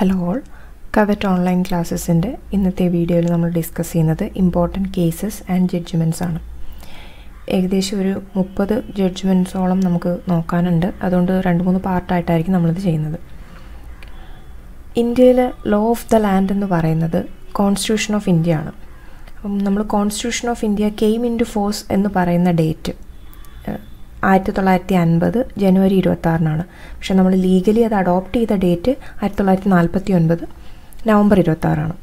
hello all കവറ്റ് online ക്ലാസ്സസിൻ്റെ ഇന്നത്തെ വീഡിയോയിൽ നമ്മൾ ഡിസ്കസ് ചെയ്യുന്നത് ഇമ്പോർട്ടൻറ്റ് കേസസ് ആൻഡ് ജഡ്ജ്മെൻറ്റ്സ് ആണ് ഏകദേശം ഒരു മുപ്പത് ജഡ്ജ്മെൻറ്റ്സോളം നമുക്ക് നോക്കാനുണ്ട് അതുകൊണ്ട് രണ്ട് മൂന്ന് പാർട്ടായിട്ടായിരിക്കും നമ്മളിത് ചെയ്യുന്നത് ഇന്ത്യയിലെ ലോ ഓഫ് ദ ലാൻഡ് എന്ന് പറയുന്നത് കോൺസ്റ്റിറ്റ്യൂഷൻ ഓഫ് ഇന്ത്യ ആണ് അപ്പം നമ്മൾ constitution of India came into force എന്ന് പറയുന്ന ഡേറ്റ് ആയിരത്തി തൊള്ളായിരത്തി അൻപത് ജനുവരി ഇരുപത്താറിനാണ് പക്ഷേ നമ്മൾ ലീഗലി അത് അഡോപ്റ്റ് ചെയ്ത ഡേറ്റ് ആയിരത്തി തൊള്ളായിരത്തി നാൽപ്പത്തി ഒൻപത് നവംബർ ഇരുപത്താറാണ്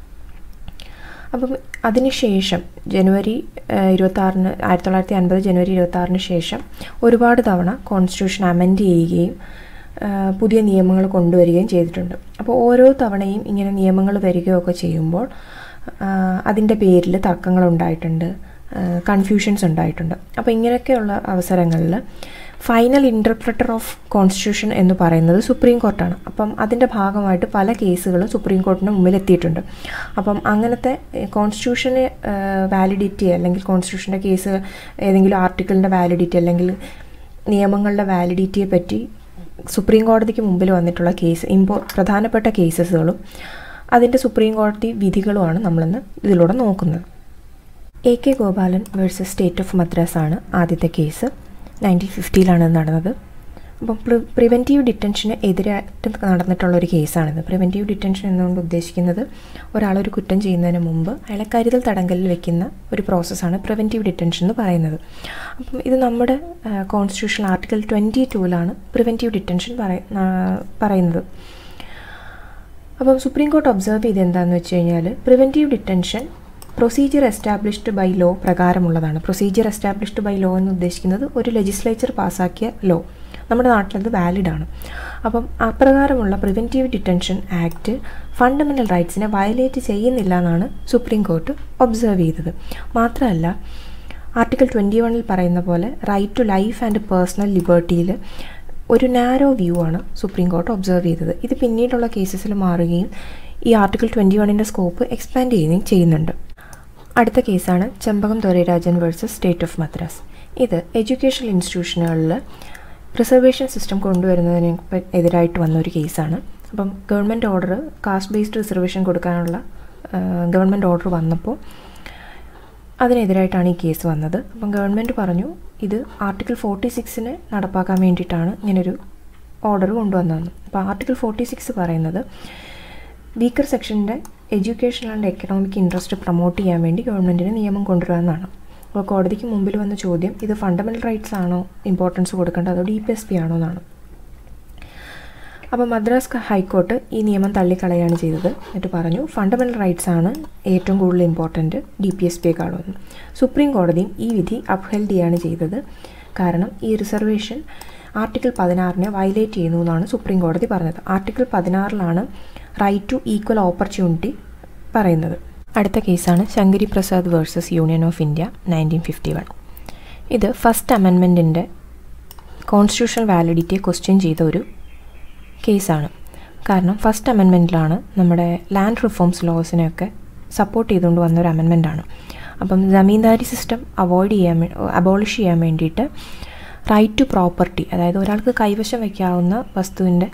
അപ്പം അതിനുശേഷം ജനുവരി ഇരുപത്താറിന് ആയിരത്തി തൊള്ളായിരത്തി അൻപത് ജനുവരി ഇരുപത്താറിന് ശേഷം ഒരുപാട് തവണ കോൺസ്റ്റിറ്റ്യൂഷൻ അമെൻഡ് ചെയ്യുകയും പുതിയ നിയമങ്ങൾ കൊണ്ടുവരികയും ചെയ്തിട്ടുണ്ട് അപ്പോൾ ഓരോ തവണയും ഇങ്ങനെ നിയമങ്ങൾ വരികയൊക്കെ ചെയ്യുമ്പോൾ അതിൻ്റെ പേരിൽ തർക്കങ്ങൾ ഉണ്ടായിട്ടുണ്ട് കൺഫ്യൂഷൻസ് ഉണ്ടായിട്ടുണ്ട് അപ്പോൾ ഇങ്ങനെയൊക്കെയുള്ള അവസരങ്ങളിൽ ഫൈനൽ ഇൻ്റർപ്രറ്റർ ഓഫ് കോൺസ്റ്റിറ്റ്യൂഷൻ എന്ന് പറയുന്നത് സുപ്രീം കോർട്ടാണ് അപ്പം അതിൻ്റെ ഭാഗമായിട്ട് പല കേസുകളും സുപ്രീം കോർട്ടിന് മുമ്പിൽ എത്തിയിട്ടുണ്ട് അപ്പം അങ്ങനത്തെ കോൺസ്റ്റിറ്റ്യൂഷന് വാലിഡിറ്റി അല്ലെങ്കിൽ കോൺസ്റ്റിറ്റ്യൂഷൻ്റെ കേസ് ഏതെങ്കിലും ആർട്ടിക്കിളിൻ്റെ വാലിഡിറ്റി അല്ലെങ്കിൽ നിയമങ്ങളുടെ വാലിഡിറ്റിയെ പറ്റി സുപ്രീം കോടതിക്ക് മുമ്പിൽ വന്നിട്ടുള്ള കേസ് ഇമ്പോ പ്രധാനപ്പെട്ട കേസസുകളും അതിൻ്റെ സുപ്രീം കോടതി വിധികളുമാണ് നമ്മളിന്ന് ഇതിലൂടെ നോക്കുന്നത് A K Gopalan versus state of Madras ആണ് ആദ്യത്തെ കേസ് നയൻറ്റീൻ ഫിഫ്റ്റിയിലാണ് നടന്നത് അപ്പം പ്രിവെൻറ്റീവ് ഡിറ്റൻഷന് എതിരായിട്ട് നടന്നിട്ടുള്ള ഒരു കേസാണിത് പ്രിവെൻറ്റീവ് ഡിറ്റൻഷൻ എന്നുകൊണ്ട് ഉദ്ദേശിക്കുന്നത് ഒരാളൊരു കുറ്റം ചെയ്യുന്നതിന് മുമ്പ് അയാളെ കരുതൽ തടങ്കലിൽ വെക്കുന്ന ഒരു പ്രോസസ്സാണ് പ്രിവെൻറ്റീവ് ഡിറ്റൻഷൻ എന്ന് പറയുന്നത് അപ്പം ഇത് നമ്മുടെ കോൺസ്റ്റിറ്റ്യൂഷൻ ആർട്ടിക്കിൾ ട്വൻറ്റി ടൂവിലാണ് പ്രിവെൻറ്റീവ് ഡിറ്റൻഷൻ പറയുന്നത് അപ്പം സുപ്രീം കോർട്ട് ഒബ്സർവ് ചെയ്ത് എന്താണെന്ന് വെച്ച് കഴിഞ്ഞാൽ preventive detention procedure established by law പ്രകാരമുള്ളതാണ് പ്രൊസീജിയർ എസ്റ്റാബ്ലിഷ്ഡ് ബൈ ലോ എന്ന് ഉദ്ദേശിക്കുന്നത് ഒരു ലെജിസ്ലേച്ചർ പാസ്സാക്കിയ ലോ നമ്മുടെ നാട്ടിലത് വാലിഡ് ആണ് അപ്പം അപ്രകാരമുള്ള പ്രിവെൻറ്റീവ് ഡിറ്റൻഷൻ ആക്ട് ഫണ്ടമെൻ്റൽ റൈറ്റ്സിനെ വയലേറ്റ് ചെയ്യുന്നില്ല എന്നാണ് സുപ്രീം കോർട്ട് ഒബ്സർവ് ചെയ്തത് മാത്രമല്ല ആർട്ടിക്കിൾ ട്വൻറ്റി വണ്ണിൽ പറയുന്ന പോലെ right to life and personal ലിബർട്ടിയിൽ ഒരു നാരോ വ്യൂ ആണ് സുപ്രീം കോർട്ട് ഒബ്സർവ് ചെയ്തത് ഇത് പിന്നീടുള്ള കേസസിൽ മാറുകയും ഈ ആർട്ടിക്കിൾ ട്വൻറ്റി വണ്ണിൻ്റെ സ്കോപ്പ് എക്സ്പാൻഡ് ചെയ്യുകയും ചെയ്യുന്നുണ്ട് അടുത്ത കേസാണ് Champakam Dorairajan versus state of Madras ഇത് എഡ്യൂക്കേഷണൽ ഇൻസ്റ്റിറ്റ്യൂഷനുകളിൽ റിസർവേഷൻ സിസ്റ്റം കൊണ്ടുവരുന്നതിന് എതിരായിട്ട് വന്ന ഒരു കേസാണ് അപ്പം government order caste based reservation കൊടുക്കാനുള്ള ഗവൺമെൻറ് ഓർഡർ വന്നപ്പോൾ അതിനെതിരായിട്ടാണ് ഈ കേസ് വന്നത് അപ്പം ഗവൺമെൻറ് പറഞ്ഞു ഇത് ആർട്ടിക്കിൾ ഫോർട്ടി സിക്സിന് നടപ്പാക്കാൻ വേണ്ടിയിട്ടാണ് ഇങ്ങനൊരു ഓർഡർ കൊണ്ടുവന്നതെന്ന് അപ്പോൾ ആർട്ടിക്കിൾ ഫോർട്ടി സിക്സ് പറയുന്നത് വീക്കർ സെക്ഷൻ്റെ education and economic interest promote ചെയ്യാൻ വേണ്ടി ഗവൺമെൻറ്റിന് നിയമം കൊണ്ടുവരാമെന്നാണ് അപ്പോൾ കോടതിക്ക് മുമ്പിൽ വന്ന ചോദ്യം ഇത് ഫണ്ടമെൻ്റൽ റൈറ്റ്സ് ആണോ ഇമ്പോർട്ടൻസ് കൊടുക്കേണ്ടത് അതോ ഡി പി എസ് പി ആണോ എന്നാണ് അപ്പോൾ മദ്രാസ് ഹൈക്കോർട്ട് ഈ നിയമം തള്ളിക്കളയാണ് ചെയ്തത് എന്നിട്ട് പറഞ്ഞു ഫണ്ടമെൻ്റൽ റൈറ്റ്സ് ആണ് ഏറ്റവും കൂടുതൽ ഇമ്പോർട്ടൻറ്റ് ഡി പി എസ് പിയെക്കാളും എന്ന് സുപ്രീം കോടതിയും ഈ വിധി അപ്ഹെൽഡ് ചെയ്യാണ് ചെയ്തത് കാരണം ഈ റിസർവേഷൻ ആർട്ടിക്കിൾ പതിനാറിനെ വയലേറ്റ് ചെയ്യുന്നു എന്നാണ് സുപ്രീം കോടതി പറഞ്ഞത് ആർട്ടിക്കിൾ പതിനാറിലാണ് റൈറ്റ് ടു ഈക്വൽ ഓപ്പർച്യൂണിറ്റി പറയുന്നത് അടുത്ത കേസാണ് Shankari Prasad versus union of India nineteen fifty one ഇത് ഫസ്റ്റ് അമെൻമെൻറ്റിൻ്റെ കോൺസ്റ്റിറ്റ്യൂഷണൽ വാലിഡിറ്റിയെ ക്വസ്റ്റ്യൻ ചെയ്ത ഒരു കേസാണ് കാരണം ഫസ്റ്റ് അമെൻമെൻറ്റിലാണ് നമ്മുടെ ലാൻഡ് റിഫോംസ് ലോസിനെയൊക്കെ സപ്പോർട്ട് ചെയ്തുകൊണ്ട് വന്ന ഒരു അമെൻമെൻറ്റാണ് അപ്പം ജമീന്ദാരി സിസ്റ്റം അവോയ്ഡ് ചെയ്യാൻ അബോളിഷ് ചെയ്യാൻ വേണ്ടിയിട്ട് റൈറ്റ് ടു പ്രോപ്പർട്ടി അതായത് ഒരാൾക്ക് കൈവശം വയ്ക്കാവുന്ന വസ്തുവിൻ്റെ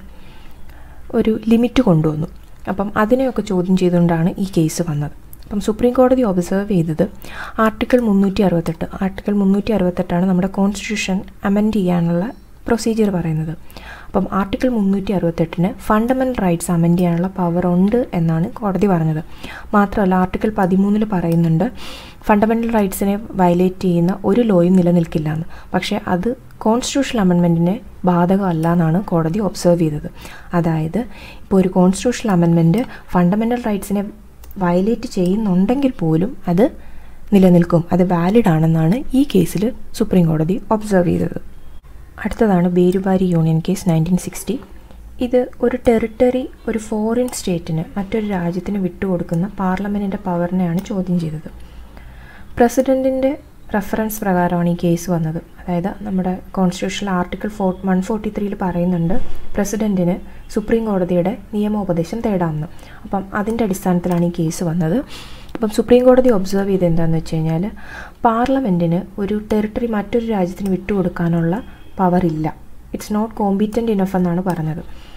ഒരു ലിമിറ്റ് കൊണ്ടുവന്നു അപ്പം അതിനെയൊക്കെ ചോദ്യം ചെയ്തുകൊണ്ടാണ് ഈ കേസ് വന്നത് അപ്പം സുപ്രീം കോടതി ഒബ്സർവ് ചെയ്തത് ആർട്ടിക്കിൾ മുന്നൂറ്റി അറുപത്തെട്ട് ആർട്ടിക്കിൾ മുന്നൂറ്റി അറുപത്തെട്ടാണ് നമ്മുടെ കോൺസ്റ്റിറ്റ്യൂഷൻ അമെൻഡ് ചെയ്യാനുള്ള പ്രൊസീജിയർ പറയുന്നത് അപ്പം ആർട്ടിക്കിൾ മുന്നൂറ്റി അറുപത്തെട്ടിന് ഫണ്ടമെൻ്റൽ റൈറ്റ്സ് അമെൻഡ് ചെയ്യാനുള്ള പവർ ഉണ്ട് എന്നാണ് കോടതി പറഞ്ഞത് മാത്രമല്ല ആർട്ടിക്കിൾ പതിമൂന്നിൽ പറയുന്നുണ്ട് ഫണ്ടമെൻ്റൽ റൈറ്റ്സിനെ വയലേറ്റ് ചെയ്യുന്ന ഒരു ലോയും നിലനിൽക്കില്ല എന്ന് പക്ഷേ അത് കോൺസ്റ്റിറ്റ്യൂഷണൽ അമെൻമെൻറ്റിനെ ബാധകമല്ല എന്നാണ് കോടതി ഒബ്സർവ് ചെയ്തത് അതായത് ഇപ്പോൾ ഒരു കോൺസ്റ്റിറ്റ്യൂഷണൽ അമെൻമെൻറ്റ് ഫണ്ടമെൻ്റൽ റൈറ്റ്സിനെ വയലേറ്റ് ചെയ്യുന്നുണ്ടെങ്കിൽ പോലും അത് നിലനിൽക്കും അത് വാലിഡ് ആണെന്നാണ് ഈ കേസിൽ സുപ്രീം കോടതി ഒബ്സർവ് ചെയ്തത് അടുത്തതാണ് Berubari union case nineteen sixty ഇത് ഒരു ടെറിട്ടറി ഒരു ഫോറിൻ സ്റ്റേറ്റിന് മറ്റൊരു രാജ്യത്തിന് വിട്ടുകൊടുക്കുന്ന പാർലമെൻറ്റിൻ്റെ പവറിനെയാണ് ചോദ്യം ചെയ്തത് പ്രസിഡൻറ്റിൻ്റെ റെഫറൻസ് പ്രകാരമാണ് ഈ കേസ് വന്നത് അതായത് നമ്മുടെ constitutional article four one forty ത്രീയിൽ പറയുന്നുണ്ട് പ്രസിഡൻറ്റിന് സുപ്രീം കോടതിയുടെ നിയമോപദേശം തേടാമെന്ന് അപ്പം അതിൻ്റെ അടിസ്ഥാനത്തിലാണ് ഈ കേസ് വന്നത് അപ്പം സുപ്രീം കോടതി ഒബ്സർവ് ചെയ്ത് എന്താണെന്ന് വെച്ച് കഴിഞ്ഞാൽ പാർലമെൻറ്റിന് ഒരു ടെറിട്ടറി മറ്റൊരു രാജ്യത്തിന് വിട്ടുകൊടുക്കാനുള്ള പവർ ഇല്ല ഇറ്റ്സ് നോട്ട് കോമ്പീറ്റൻ്റ് ഇനഫ് എന്നാണ് പറഞ്ഞത്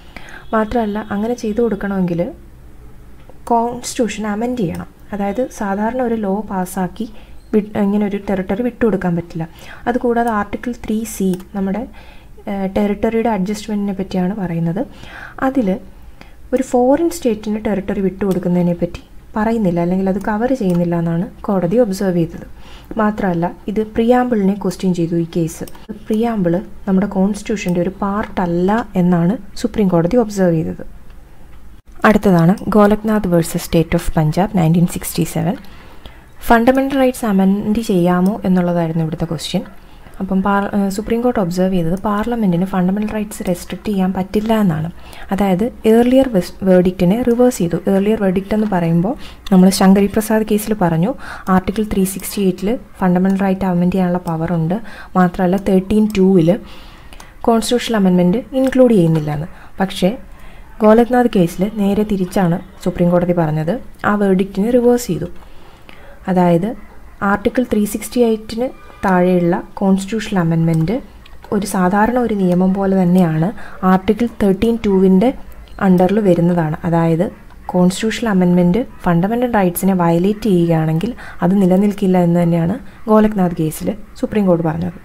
മാത്രമല്ല അങ്ങനെ ചെയ്തു കൊടുക്കണമെങ്കിൽ കോൺസ്റ്റിറ്റ്യൂഷൻ അമെൻഡ് ചെയ്യണം അതായത് സാധാരണ ഒരു ലോ പാസ്സാക്കി വി ഇങ്ങനെ ഒരു ടെറിട്ടറി വിട്ടുകൊടുക്കാൻ പറ്റില്ല അതുകൂടാതെ ആർട്ടിക്കിൾ ത്രീ സി നമ്മുടെ ടെറിട്ടറിയുടെ അഡ്ജസ്റ്റ്മെൻറ്റിനെ പറ്റിയാണ് പറയുന്നത് അതിൽ ഒരു ഫോറിൻ സ്റ്റേറ്റിന് ടെറിട്ടറി വിട്ടുകൊടുക്കുന്നതിനെ പറ്റി പറയുന്നില്ല അല്ലെങ്കിൽ അത് കവർ ചെയ്യുന്നില്ല എന്നാണ് കോടതി ഒബ്സർവ് ചെയ്തത് മാത്രമല്ല ഇത് പ്രിയാമ്പിളിനെ ക്വസ്റ്റ്യൻ ചെയ്തു ഈ കേസ് പ്രിയാമ്പിള് നമ്മുടെ കോൺസ്റ്റിറ്റ്യൂഷൻ്റെ ഒരു പാർട്ടല്ല എന്നാണ് സുപ്രീം കോടതി ഒബ്സർവ് ചെയ്തത് അടുത്തതാണ് Golaknath versus state of Punjab nineteen sixty seven fundamental rights amend ചെയ്യാമോ എന്നുള്ളതായിരുന്നു ഇവിടുത്തെ ക്വസ്റ്റ്യൻ അപ്പം പാർ സുപ്രീം കോർട്ട് ഒബ്സർവ് ചെയ്തത് പാർലമെൻറ്റിന് ഫണ്ടമെൻ്റൽ റൈറ്റ്സ് റെസ്ട്രിക്റ്റ് ചെയ്യാൻ പറ്റില്ല എന്നാണ് അതായത് ഏർലിയർ വേർഡിക്റ്റിനെ റിവേഴ്സ് ചെയ്തു ഏർലിയർ വേർഡിക്റ്റ് എന്ന് പറയുമ്പോൾ നമ്മൾ ശങ്കരി പ്രസാദ് കേസിൽ പറഞ്ഞു ആർട്ടിക്കിൾ ത്രീ സിക്സ്റ്റി എയ്റ്റിൽ ഫണ്ടമെൻ്റൽ റൈറ്റ് അമെൻഡ് ചെയ്യാനുള്ള പവറുണ്ട് മാത്രമല്ല തേർട്ടീൻ ടൂവിൽ കോൺസ്റ്റിറ്റ്യൂഷണൽ അമെൻമെൻറ്റ് ഇൻക്ലൂഡ് ചെയ്യുന്നില്ല എന്ന് പക്ഷേ ഗോലക്നാഥ് കേസിൽ നേരെ തിരിച്ചാണ് സുപ്രീം കോടതി പറഞ്ഞത് ആ വേർഡിക്റ്റിനെ റിവേഴ്സ് ചെയ്തു അതായത് ആർട്ടിക്കിൾ ത്രീ സിക്സ്റ്റി എയ്റ്റിന് താഴെയുള്ള കോൺസ്റ്റിറ്റ്യൂഷണൽ അമെൻമെൻറ്റ് ഒരു സാധാരണ ഒരു നിയമം പോലെ തന്നെയാണ് ആർട്ടിക്കിൾ തേർട്ടീൻ ടൂവിൻ്റെ അണ്ടറിൽ വരുന്നതാണ് അതായത് കോൺസ്റ്റിറ്റ്യൂഷണൽ അമെൻമെൻറ്റ് ഫണ്ടമെൻ്റൽ റൈറ്റ്സിനെ വയലേറ്റ് ചെയ്യുകയാണെങ്കിൽ അത് നിലനിൽക്കില്ല എന്ന് തന്നെയാണ് ഗോലക്നാഥ് കേസിൽ സുപ്രീം കോടതി പറഞ്ഞത്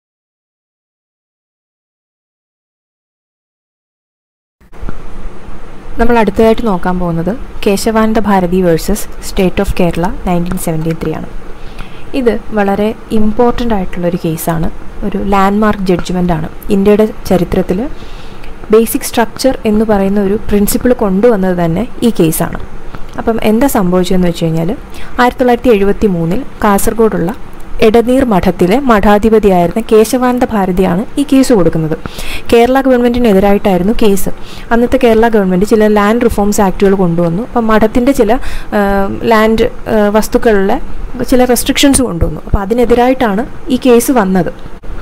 നമ്മൾ അടുത്തതായിട്ട് നോക്കാൻ പോകുന്നത് Kesavananda Bharati versus state of Kerala nineteen seventy three ആണ് ഇത് വളരെ ഇമ്പോർട്ടൻ്റ് ആയിട്ടുള്ളൊരു കേസാണ് ഒരു ലാൻഡ്മാർക്ക് ജഡ്ജ്മെൻ്റ് ആണ് ഇന്ത്യയുടെ ചരിത്രത്തിൽ ബേസിക് സ്ട്രക്ചർ എന്ന് പറയുന്ന ഒരു പ്രിൻസിപ്പിൾ കൊണ്ടുവന്നത് തന്നെ ഈ കേസാണ് അപ്പം എന്താ സംഭവിച്ചതെന്ന് വെച്ച് കഴിഞ്ഞാൽ ആയിരത്തി തൊള്ളായിരത്തി എഴുപത്തി മൂന്നിൽ കാസർഗോഡുള്ള എടനീർ മഠത്തിലെ മഠാധിപതിയായിരുന്ന കേശവാനന്ദ ഭാരതിയാണ് ഈ കേസ് കൊടുക്കുന്നത് കേരള ഗവൺമെൻറ്റിനെതിരായിട്ടായിരുന്നു കേസ് അന്നത്തെ കേരള ഗവൺമെൻറ് ചില ലാൻഡ് റിഫോംസ് ആക്ടുകൾ കൊണ്ടുവന്നു അപ്പം മഠത്തിൻ്റെ ചില ലാൻഡ് വസ്തുക്കളിലെ ചില റെസ്ട്രിക്ഷൻസ് കൊണ്ടുവന്നു അപ്പോൾ അതിനെതിരായിട്ടാണ് ഈ കേസ് വന്നത്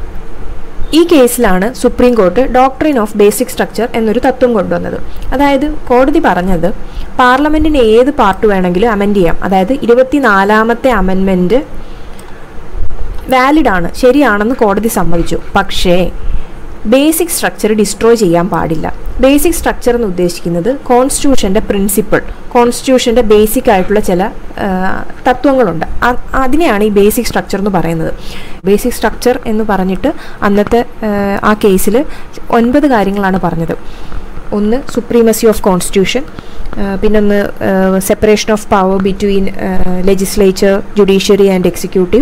ഈ കേസിലാണ് supreme court doctrine of basic structure എന്നൊരു തത്വം കൊണ്ടുവന്നത് അതായത് കോടതി പറഞ്ഞത് പാർലമെൻറ്റിന് ഏത് പാർട്ട് വേണമെങ്കിലും അമെൻഡ് ചെയ്യാം അതായത് ഇരുപത്തിനാലാമത്തെ അമെൻമെൻറ്റ് വാലിഡ് ആണ് ശരിയാണെന്ന് കോടതി സമ്മതിച്ചു പക്ഷേ ബേസിക് സ്ട്രക്ചർ ഡിസ്ട്രോയ് ചെയ്യാൻ പാടില്ല ബേസിക് സ്ട്രക്ചർ എന്ന് ഉദ്ദേശിക്കുന്നത് കോൺസ്റ്റിറ്റ്യൂഷൻ്റെ പ്രിൻസിപ്പിൾ കോൺസ്റ്റിറ്റ്യൂഷൻ്റെ ബേസിക് ആയിട്ടുള്ള ചില തത്വങ്ങളുണ്ട് അതിനെയാണ് ഈ ബേസിക് സ്ട്രക്ചർ എന്ന് പറയുന്നത് ബേസിക് സ്ട്രക്ചർ എന്ന് പറഞ്ഞിട്ട് അന്നത്തെ ആ കേസിൽ ഒൻപത് കാര്യങ്ങളാണ് പറഞ്ഞത് ഒന്ന് സുപ്രീമസി ഓഫ് കോൺസ്റ്റിറ്റ്യൂഷൻ പിന്നൊന്ന് separation of power between legislature judiciary and executive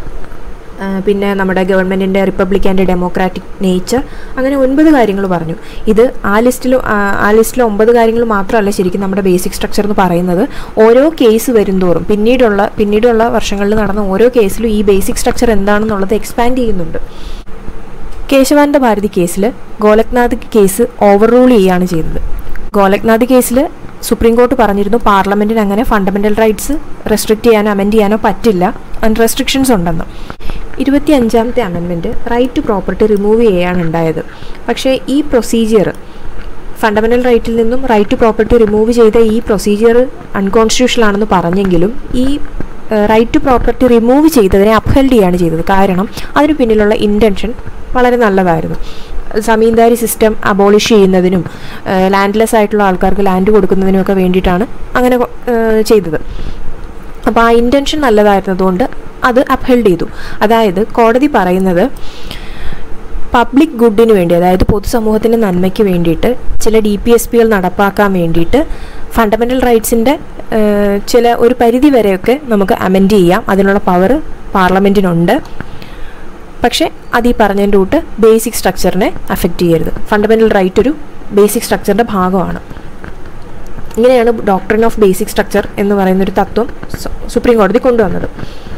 പിന്നെ നമ്മുടെ ഗവൺമെൻറ്റിൻ്റെ റിപ്പബ്ലിക് ആൻഡ് ഡെമോക്രാറ്റിക് നേച്ചർ അങ്ങനെ ഒൻപത് കാര്യങ്ങൾ പറഞ്ഞു ഇത് ആ ലിസ്റ്റിൽ ആ ലിസ്റ്റിലെ ഒമ്പത് കാര്യങ്ങൾ മാത്രമല്ല ശരിക്കും നമ്മുടെ ബേസിക് സ്ട്രക്ചർ എന്ന് പറയുന്നത് ഓരോ കേസ് വരുംതോറും പിന്നീടുള്ള പിന്നീടുള്ള വർഷങ്ങളിൽ നടന്ന ഓരോ കേസിലും ഈ ബേസിക് സ്ട്രക്ചർ എന്താണെന്നുള്ളത് എക്സ്പാൻഡ് ചെയ്യുന്നുണ്ട് കേശവാനന്ദ ഭാരതി കേസിൽ ഗോലക്നാഥ് കേസ് ഓവർ റൂൾ ചെയ്യുകയാണ് ചെയ്തത് ഗോലക്നാഥ് കേസിൽ സുപ്രീം കോർട്ട് പറഞ്ഞിരുന്നു പാർലമെൻറ്റിന് അങ്ങനെ ഫണ്ടമെൻ്റൽ റൈറ്റ്സ് റെസ്ട്രിക്റ്റ് ചെയ്യാനോ അമെൻഡ് ചെയ്യാനോ പറ്റില്ല ആൻഡ് റെസ്ട്രിക്ഷൻസ് ഉണ്ടെന്ന് ഇരുപത്തി അഞ്ചാമത്തെ amendment right to property remove ചെയ്യുകയാണ് ഉണ്ടായത് പക്ഷേ ഈ പ്രൊസീജിയർ ഫണ്ടമെൻ്റൽ റൈറ്റിൽ നിന്നും റൈറ്റ് ടു പ്രോപ്പർട്ടി റിമൂവ് ചെയ്ത ഈ പ്രൊസീജിയർ അൺകോൺസ്റ്റിറ്റ്യൂഷണൽ ആണെന്ന് പറഞ്ഞെങ്കിലും ഈ റൈറ്റ് ടു പ്രോപ്പർട്ടി റിമൂവ് ചെയ്തതിനെ അപ്ഹെൽഡ് ചെയ്യുകയാണ് ചെയ്തത് കാരണം അതിന് പിന്നിലുള്ള ഇൻറ്റൻഷൻ വളരെ നല്ലതായിരുന്നു സമീന്ദാരി സിസ്റ്റം അബോളിഷ് ചെയ്യുന്നതിനും ലാൻഡ്ലെസ് ആയിട്ടുള്ള ആൾക്കാർക്ക് ലാൻഡ് കൊടുക്കുന്നതിനും ഒക്കെ വേണ്ടിയിട്ടാണ് അങ്ങനെ ചെയ്തത് അപ്പോൾ ആ ഇൻറ്റൻഷൻ നല്ലതായിരുന്നതുകൊണ്ട് അത് അപ്ഹെൽഡ് ചെയ്തു അതായത് കോടതി പറയുന്നത് പബ്ലിക് ഗുഡിന് വേണ്ടി അതായത് പൊതുസമൂഹത്തിൻ്റെ നന്മയ്ക്ക് വേണ്ടിയിട്ട് ചില ഡി പി എസ് പികൾ നടപ്പാക്കാൻ വേണ്ടിയിട്ട് ഫണ്ടമെൻ്റൽ റൈറ്റ്സിൻ്റെ ചില ഒരു പരിധി വരെയൊക്കെ നമുക്ക് അമെൻഡ് ചെയ്യാം അതിനുള്ള പവർ പാർലമെൻറ്റിനുണ്ട് പക്ഷേ അത് ഈ പറഞ്ഞതിൻ്റെ കൂട്ട് ബേസിക് സ്ട്രക്ചറിനെ അഫക്റ്റ് ചെയ്യരുത് ഫണ്ടമെൻ്റൽ റൈറ്റ് ഒരു ബേസിക് സ്ട്രക്ചറിൻ്റെ ഭാഗമാണ് ഇങ്ങനെയാണ് ഡോക്ടറിൻ ഓഫ് ബേസിക് സ്ട്രക്ചർ എന്ന് പറയുന്നൊരു തത്വം സുപ്രീം കോടതി കൊണ്ടുവന്നത്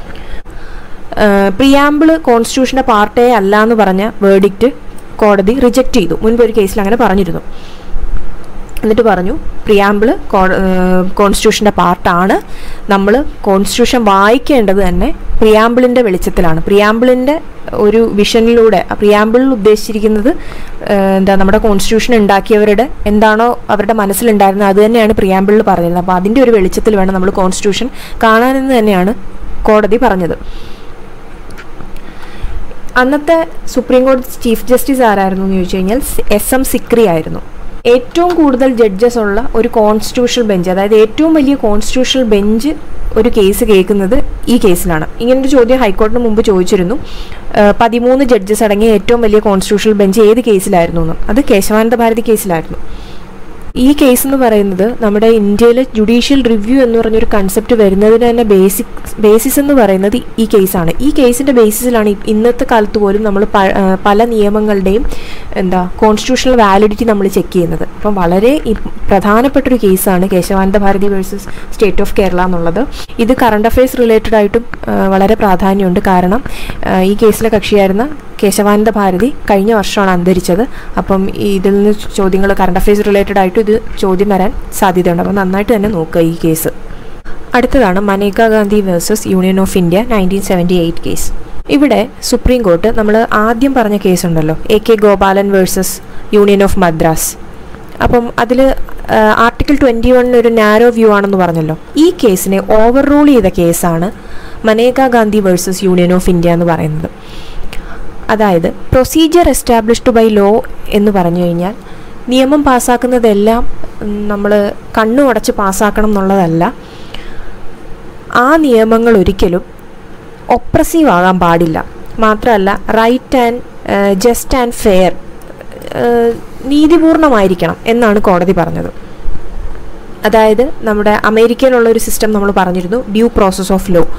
പ്രിയാമ്പിള് കോൺസ്റ്റിറ്റ്യൂഷൻ്റെ പാർട്ടേ അല്ല എന്ന് പറഞ്ഞ വേർഡിക്റ്റ് കോടതി റിജക്റ്റ് ചെയ്തു മുൻപ് ഒരു കേസിൽ അങ്ങനെ പറഞ്ഞിരുന്നു എന്നിട്ട് പറഞ്ഞു പ്രിയാമ്പിള് കോൺസ്റ്റിറ്റ്യൂഷൻ്റെ പാർട്ടാണ് നമ്മൾ കോൺസ്റ്റിറ്റ്യൂഷൻ വായിക്കേണ്ടത് തന്നെ പ്രിയാമ്പിളിൻ്റെ വെളിച്ചത്തിലാണ് പ്രിയാമ്പിളിൻ്റെ ഒരു വിഷനിലൂടെ പ്രിയാമ്പിളിൽ ഉദ്ദേശിച്ചിരിക്കുന്നത് എന്താ നമ്മുടെ കോൺസ്റ്റിറ്റ്യൂഷൻ ഉണ്ടാക്കിയവരുടെ എന്താണോ അവരുടെ മനസ്സിലുണ്ടായിരുന്നത് അത് തന്നെയാണ് പ്രിയാമ്പിളിൽ പറഞ്ഞിരുന്നത് അപ്പോൾ അതിൻ്റെ ഒരു വെളിച്ചത്തിൽ വേണം നമ്മൾ കോൺസ്റ്റിറ്റ്യൂഷൻ കാണാനെന്ന് തന്നെയാണ് കോടതി പറഞ്ഞത് അന്നത്തെ സുപ്രീം കോടതി ചീഫ് ജസ്റ്റിസ് ആരായിരുന്നു എന്ന് ചോദിച്ചു കഴിഞ്ഞാൽ എസ് എം സിക്രി ആയിരുന്നു ഏറ്റവും കൂടുതൽ ജഡ്ജസ് ഉള്ള ഒരു കോൺസ്റ്റിറ്റ്യൂഷണൽ ബെഞ്ച് അതായത് ഏറ്റവും വലിയ കോൺസ്റ്റിറ്റ്യൂഷണൽ ബെഞ്ച് ഒരു കേസ് കേൾക്കുന്നത് ഈ കേസിലാണ് ഇങ്ങനൊരു ചോദ്യം ഹൈക്കോടതിന് മുമ്പ് ചോദിച്ചിരുന്നു ഏഹ് പതിമൂന്ന് ജഡ്ജസ് അടങ്ങിയ ഏറ്റവും വലിയ കോൺസ്റ്റിറ്റ്യൂഷണൽ ബെഞ്ച് ഏത് കേസിലായിരുന്നു എന്ന് അത് കേശവാനന്ദ ഭാരതി കേസിലായിരുന്നു ഈ കേസ് എന്ന് പറയുന്നത് നമ്മുടെ ഇന്ത്യയിലെ ജുഡീഷ്യൽ റിവ്യൂ എന്ന് പറഞ്ഞൊരു കൺസെപ്റ്റ് വരുന്നതിന് തന്നെ ബേസിക് ബേസിസ് എന്ന് പറയുന്നത് ഈ കേസാണ് ഈ കേസിൻ്റെ ബേസിസിലാണ് ഇ- ഇന്നത്തെ കാലത്ത് പോലും നമ്മൾ പ- ആ, പല നിയമങ്ങളുടെയും എന്താ കോൺസ്റ്റിറ്റ്യൂഷണൽ വാലിഡിറ്റി നമ്മൾ ചെക്ക് ചെയ്യുന്നത് അപ്പം വളരെ ഇ- പ്രധാനപ്പെട്ടൊരു കേസാണ് Kesavananda Bharati versus state of Kerala എന്നുള്ളത് ഇത് കറണ്ട് അഫയേഴ്സ് റിലേറ്റഡ് ആയിട്ടും ആ, വളരെ പ്രാധാന്യമുണ്ട് കാരണം ആ, ഈ കേസിലെ കക്ഷിയായിരുന്ന കേശവാനന്ദ ഭാരതി കഴിഞ്ഞ വർഷമാണ് അന്തരിച്ചത് അപ്പം ഈ ഇതിൽ നിന്ന് ചോദ്യങ്ങൾ കറണ്ട് അഫയേഴ്സ് റിലേറ്റഡ് ആയിട്ട് ഇത് ചോദ്യം വരാൻ സാധ്യതയുണ്ട് അപ്പം നന്നായിട്ട് തന്നെ നോക്കുക ഈ കേസ് അടുത്തതാണ് Maneka Gandhi versus union of India nineteen seventy eight case ഇവിടെ സുപ്രീം കോർട്ട് നമ്മൾ ആദ്യം പറഞ്ഞ കേസ് ഉണ്ടല്ലോ A K Gopalan versus union of Madras അപ്പം അതിൽ ആർട്ടിക്കിൾ ട്വൻറ്റി വണ്ണിന് ഒരു നാരോ വ്യൂ ആണെന്ന് പറഞ്ഞല്ലോ ഈ കേസിനെ ഓവർ റൂൾ ചെയ്ത കേസാണ് Maneka Gandhi versus union of India എന്ന് പറയുന്നത് അതായത് പ്രൊസീജിയർ എസ്റ്റാബ്ലിഷ്ഡ് ബൈ ലോ എന്ന് പറഞ്ഞു കഴിഞ്ഞാൽ നിയമം പാസ്സാക്കുന്നതെല്ലാം നമ്മൾ കണ്ണു അടച്ച് പാസ്സാക്കണം എന്നുള്ളതല്ല ആ നിയമങ്ങൾ ഒരിക്കലും ഒപ്രസീവ് ആകാൻ പാടില്ല മാത്രമല്ല right and just and fair നീതിപൂർണമായിരിക്കണം എന്നാണ് കോടതി പറഞ്ഞത് അതായത് നമ്മുടെ അമേരിക്കയിലുള്ള ഒരു സിസ്റ്റം നമ്മൾ പറഞ്ഞിരുന്നു ഡ്യൂ പ്രോസസ് ഓഫ് ലോ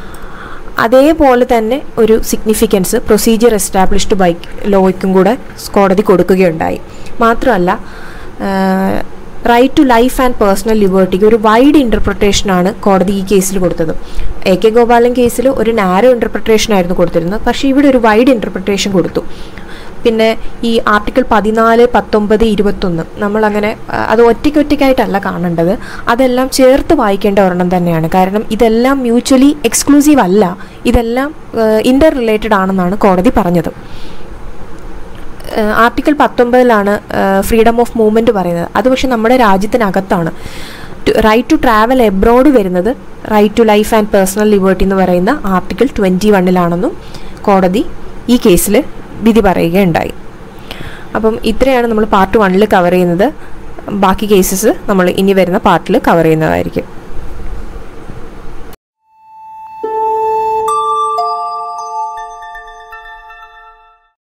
അതേപോലെ തന്നെ ഒരു സിഗ്നിഫിക്കൻസ് പ്രൊസീജിയർ എസ്റ്റാബ്ലിഷ്ഡ് ബൈ ലോയ്ക്കും കൂടെ കോടതി കൊടുക്കുകയുണ്ടായി മാത്രമല്ല right to life and personal ലിബർട്ടിക്ക് ഒരു വൈഡ് ഇൻ്റർപ്രിട്ടേഷനാണ് കോടതി ഈ കേസിൽ കൊടുത്തത് എ കെ ഗോപാലൻ കേസിൽ ഒരു നാരോ ഇൻ്റർപ്രിട്ടേഷൻ ആയിരുന്നു കൊടുത്തിരുന്നത് പക്ഷേ ഇവിടെ ഒരു വൈഡ് ഇൻ്റർപ്രിട്ടേഷൻ കൊടുത്തു പിന്നെ ഈ ആർട്ടിക്കിൾ പതിനാല് പത്തൊമ്പത് ഇരുപത്തൊന്ന് നമ്മളങ്ങനെ ആ, അത് ഒറ്റയ്ക്കൊറ്റയ്ക്കായിട്ടല്ല കാണേണ്ടത് അതെല്ലാം ചേർത്ത് വായിക്കേണ്ട ഒരെണ്ണം തന്നെയാണ് കാരണം ഇതെല്ലാം മ്യൂച്വലി എക്സ്ക്ലൂസീവ് അല്ല ഇതെല്ലാം ഇൻ്റർ റിലേറ്റഡ് ആണെന്നാണ് കോടതി പറഞ്ഞത് ഏഹ് ആർട്ടിക്കിൾ പത്തൊമ്പതിലാണ് ഫ്രീഡം ഓഫ് മൂവ്മെൻറ്റ് പറയുന്നത് അത് പക്ഷെ നമ്മുടെ രാജ്യത്തിനകത്താണ് റൈറ്റ് ടു ട്രാവൽ എബ്രോഡ് വരുന്നത് right to life and personal liberty എന്ന് പറയുന്ന ആർട്ടിക്കിൾ ട്വൻറ്റി വണ്ണിലാണെന്നും കോടതി ഈ കേസിൽ വിധി പറയുകയുണ്ടായി അപ്പം ഇത്രയാണ് നമ്മൾ പാർട്ട് വണ്ണിൽ കവർ ചെയ്യുന്നത് ബാക്കി കേസസ് നമ്മൾ ഇനി വരുന്ന പാർട്ടിൽ കവർ ചെയ്യുന്നതായിരിക്കും